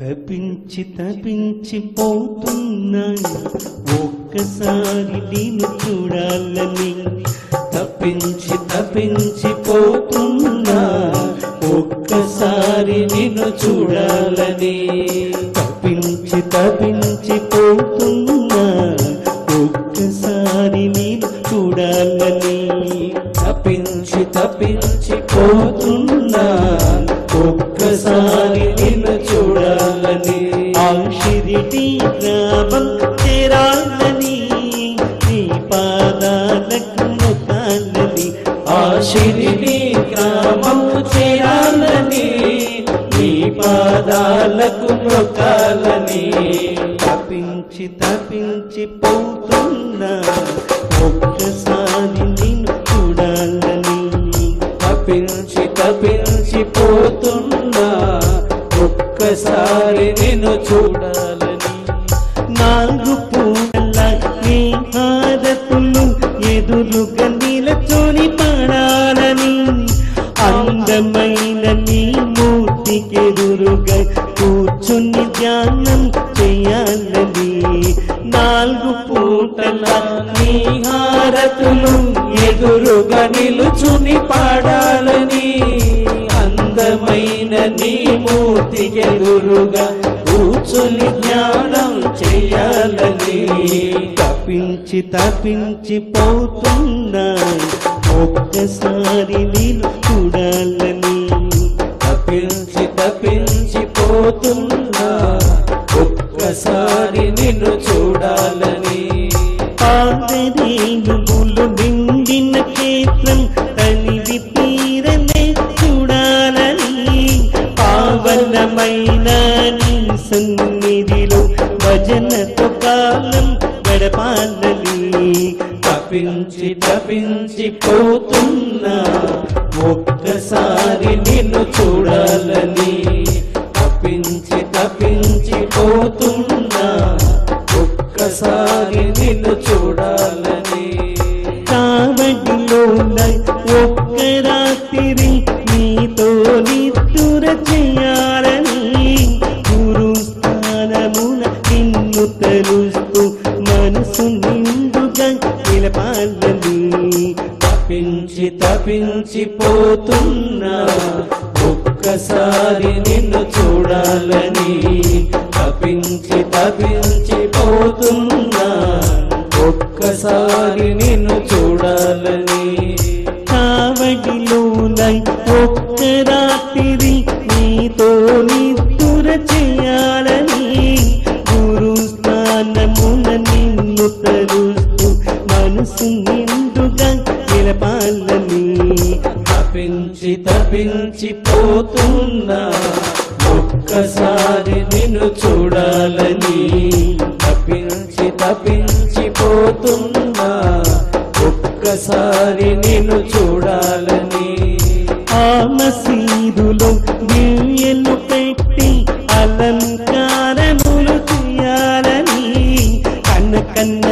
తపించి తపించి పోతున్నాయి ఒక్కసారి నేను చూడాలని తప్పించి తప్పించి పోతున్నా ఒక్కసారి నిన్ను చూడాలని తప్పించి తప్పించి పోతున్నా ఒక్కసారి నేను చూడాలని తప్పించి తప్పించి పోతున్నా ఒక్కసారి నిన్ను చూడాలని ఆ షిరిడి గ్రామం చేరాలని నీ పాదాలకు మొక్కాలని ఆ షిరిడి గ్రామం చేరాలని నీ పాదాలకు మొక్కాలని తప్పించి తప్పించి పోతున్నా ఒక్కసారి నిన్ను చూడాలని తప్పించి తప్పించి పోతున్నా ఒక్కసారి నిన్ను చూడాలని నాలుగు పూల నీ హారతులు ఎదురుగా నిలచొని పాడాలని అందమైన నీ మూర్తికెదురుగా కూర్చుని ధ్యానం చేయాలని నాలుగు పూటల నీ హారతులు ఎదురుగా నిలుచుని పాడాలని అందమైన నీ మూర్తికెదురుగా కూర్చుని జ్ఞానం చేయాలని తప్పించి తప్పించి పోతున్నా ఒక్కసారి నేను చూడాలని తప్పించి తప్పించి పోతున్నా ఒక్కసారి నిన్ను చూడాలని పాదరేణువులు నిండిన క్షేత్రం తనివి తీరనే చూడాలని పావనమైన నీ సన్నిధిలో భజనతో కాలం గడపాలని తప్పించి తప్పించి పోతున్నా ఒక్కసారి నిన్ను చూడాలని తప్పించి తప్పించి పోతున్నా ఒక్కసారి నిన్ను చూడాలని కావడిలో ఒక్క రాత్రి నీతో నిద్దుర చేయాలని గురు స్థానమున నిన్ను తలుస్తూ మనసు నిండుగా నిలపాలని తప్పించి తప్పించి పోతున్నా ఒక్కసారి నిన్ను చూడాలని తప్పించి తప్పించి పోతున్నా ఒక్కసారి నిన్ను చూడాలని కావడిలోనై ఒక్క రాత్రి నీతో నిద్దుర చేయాలని గురు స్థానమున నిన్ను తలుస్తూ మనసు నిండుగా నిలపాలని తప్పించి తప్పించి పోతున్నా ఒక్కసారి నిన్ను చూడాలని తప్పించి తప్పించి పోతున్నా ఒక్కసారి నిన్ను చూడాలని ఆ మసీదులో దివ్యలు పెట్టి అలంకారములు చేయాలని కన్న కన్న